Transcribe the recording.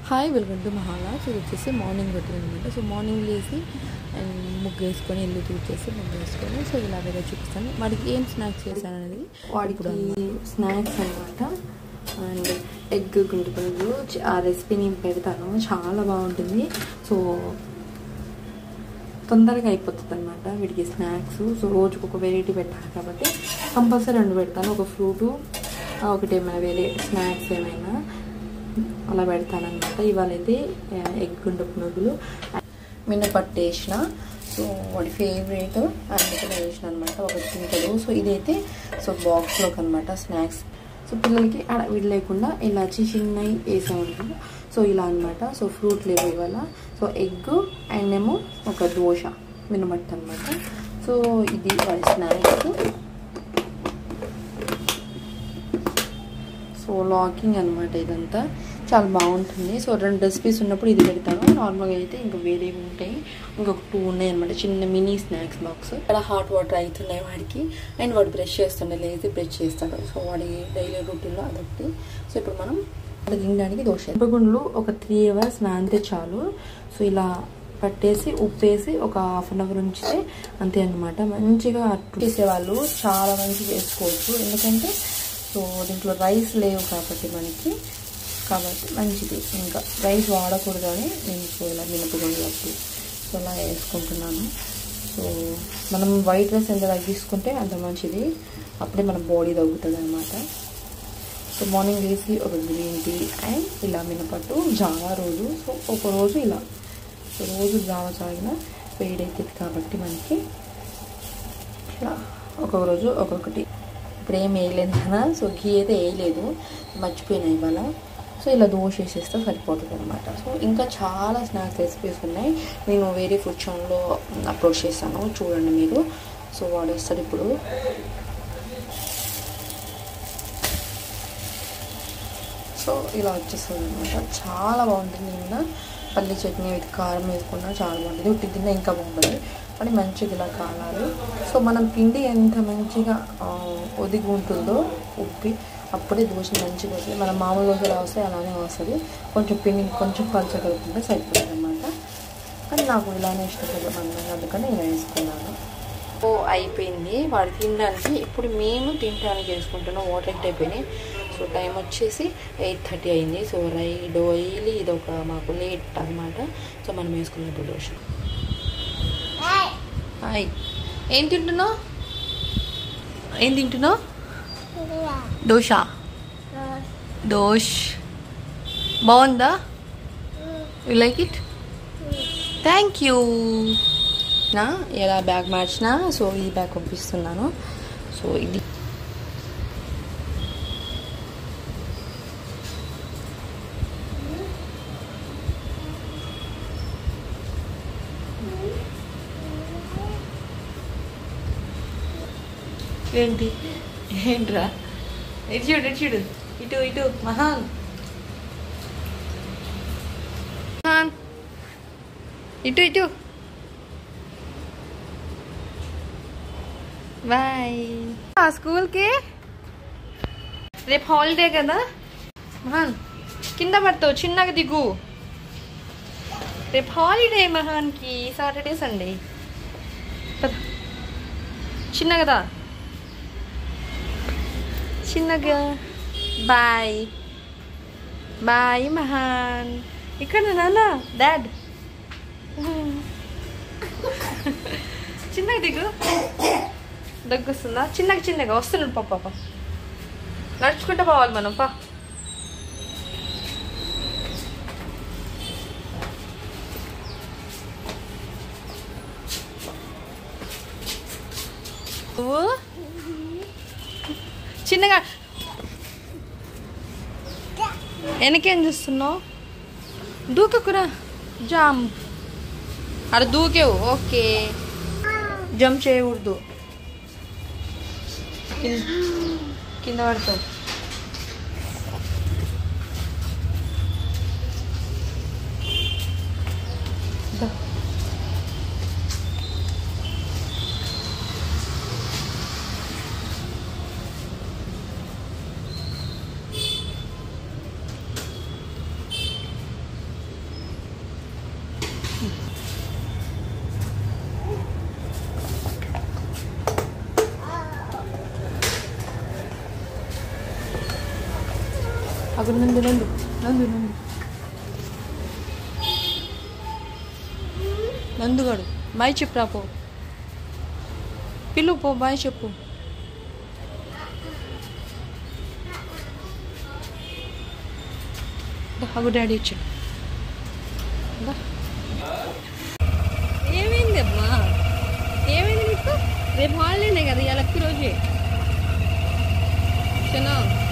Hi welcome to మహాలా so ఇది వచ్చేసి మార్నింగ్ రొటీన్ అనమాట సో మార్నింగ్ లేసి అండ్ ముగ్గు వేసుకొని ఇల్లు తూచేసి ముగ్గు వేసుకొని సో ఇలాగైతే చూపిస్తాను వాడికి ఏం స్నాక్స్ చేశాను అనేది వాడికి స్నాక్స్ అనమాట అండ్ ఎగ్ గుంటుకులు ఆ రెసిపీ నేను పెడతాను చాలా బాగుంటుంది సో తొందరగా అయిపోతుంది అనమాట వీడికి స్నాక్స్ సో రోజుకు ఒక వెరైటీ పెట్టాలి కాబట్టి కంపల్సరీ రెండు పెడతాను ఒక ఫ్రూటు ఒకటి ఏమైనా వేరే స్నాక్స్ ఏమైనా అలా పెడతానమాట ఇవాళ అయితే ఎగ్ గుండపు నువ్వులు మినపట్టు వేసిన సో వాడి ఫేవరెట్ అందుకని వేసిన అనమాట ఒకటి తింటాడు సో ఇదైతే సో బాక్స్లోకి అనమాట స్నాక్స్ సో పిల్లలకి వీడి లేకుండా ఇలా చిన్నవి వేసామన్నమాట సో ఇలా అనమాట సో ఫ్రూట్ లేవు ఇవాళ సో ఎగ్ అండ్ ఏమో ఒక దోశ మినమట్టు అనమాట సో ఇది వాడి స్నాక్స్ సో లాకింగ్ అనమాట ఇదంతా చాలా బాగుంటుంది సో రెండు రెసిపీస్ ఉన్నప్పుడు ఇది పెడతాను నార్మల్గా అయితే ఇంకా వేరేవి ఉంటాయి ఇంకొక టూ ఉన్నాయి అనమాట చిన్న మినీ స్నాక్స్ బాక్స్ ఇక్కడ హాట్ వాటర్ అవుతున్నాయి వాడికి అండ్ వాడు బ్రష్ చేస్తుండే లేచి బ్రష్ చేస్తాడు సో వాడి డైలీ రొటీన్లో అదొకటి సో ఇప్పుడు మనం తినడానికి దోశ గుండ్లు ఒక త్రీ అవర్స్ నానితే చాలు సో ఇలా పట్టేసి ఉప్పేసి ఒక హాఫ్ అన్ అవర్ ఉంచితే అంతే అనమాట మంచిగా చేసేవాళ్ళు చాలా మంచిగా చేసుకోవచ్చు ఎందుకంటే సో దీంట్లో రైస్ లేవు కాబట్టి మనకి కాబట్టి మంచిది ఇంకా రైస్ వాడకూడదు అని నేను సో ఇలా మినపగుండ్లకి సో అలా వేసుకుంటున్నాను సో మనం వైట్ రైస్ ఎంత తగ్గించుకుంటే అంత మంచిది అప్పుడే మన బాడీ తగ్గుతుంది అనమాట సో మార్నింగ్ వేసి ఒక గ్రీన్ టీ అండ్ ఇలా మినపట్టు జావా రోజు సో ఒక రోజు ఇలా సో రోజు జావా తాగిన వేడైతుంది కాబట్టి మనకి ఇలా ఒక్కొక్క రోజు ఒక్కొక్కటి ఇప్పుడు ఏం వేయలేదు కదా సో ఘీ అయితే వేయలేదు మర్చిపోయినా ఇవాళ సో ఇలా దోశ వేసేస్తే సరిపోతుంది అనమాట సో ఇంకా చాలా స్నాక్స్ రెసిపీస్ ఉన్నాయి నేను వేరే ఫుడ్ ఛానల్లో అప్లోడ్ చేస్తాను చూడండి మీరు సో వాడు వస్తాడు ఇప్పుడు సో ఇలా వచ్చేస్తుంది అనమాట చాలా బాగుంటుంది నిన్న పల్లి చట్నీ విత్ కారం వేసుకున్నా చాలా బాగుంటుంది ఉట్టి తిన్నా ఇంకా బాగుంటుంది అని మంచిగా ఇలా కాలాలి సో మనం పిండి ఎంత మంచిగా ఒదిగి ఉంటుందో ఉప్పి అప్పుడే దోశ మంచిగా వస్తుంది మన మామూలు దోశ ఎలా వస్తాయి అలానే వస్తుంది కొంచెం పిండి కొంచెం పలచగలుగుతుంటే సరిపోతుంది అనమాట కానీ నాకు ఇలానే ఇష్టపడమన్నాను అందుకని ఇలా వేసుకున్నాను ఓ అయిపోయింది వాడు తినడానికి ఇప్పుడు మేము తినడానికి వేసుకుంటున్నాం వాటర్ ఎట్ అయిపోయినాయి సో టైం వచ్చేసి ఎయిట్ థర్టీ అయింది సో రై డైలీ ఇది ఒక మాకు లేట్ అనమాట సో మనం వేసుకున్నప్పుడు దోశ హాయ్ ఏం తింటున్నావు ఏం తింటున్నావు దోశ దోష్ బాగుందా you like it thank you నా ఎలా బ్యాగ్ మార్చినా సో ఈ బ్యాగ్ పంపిస్తున్నాను సో ఇది ఏంటి ఏంట్రా ఇటు చూడు ఇటు చూడు ఇటు ఇటు మహాన్ మహాన్ ఇటు ఇటు బాయ్ స్కూల్కి రేపు హాలిడే కదా మహాన్ కింద పడతావు చిన్నగా దిగు రేపు హాలిడే మహాన్కి సాటర్డే సండే చిన్నగదా చిన్నగా బాయ్ బాయ్ మహాన్ ఇక్కడ నాన్న డాడ్ చిన్నగా దిగు దగ్గొస్తుందా చిన్నగా చిన్నగా వస్తున్నాడు పాప పాప నడుచుకుంటూ పోవాలి మనం పా చిన్నగా వెనకేం చూస్తున్నావు దూకకురా జామ్ అక్కడ దూకేవు ఓకే జంప్ చేయకూడదు కింద పడతావు అక్కడ నందు నందు నందు నందు నందుగాడు బాయ్ చెప్పు రా పో పిల్లు పో బాయ్ చెప్పు దా, అగు డాడీ వచ్చాడు దా. ఏమైంది అమ్మా ఏమైంది నీకు రేపు హాలిడేనే కదా ఇలా రోజే చిన్న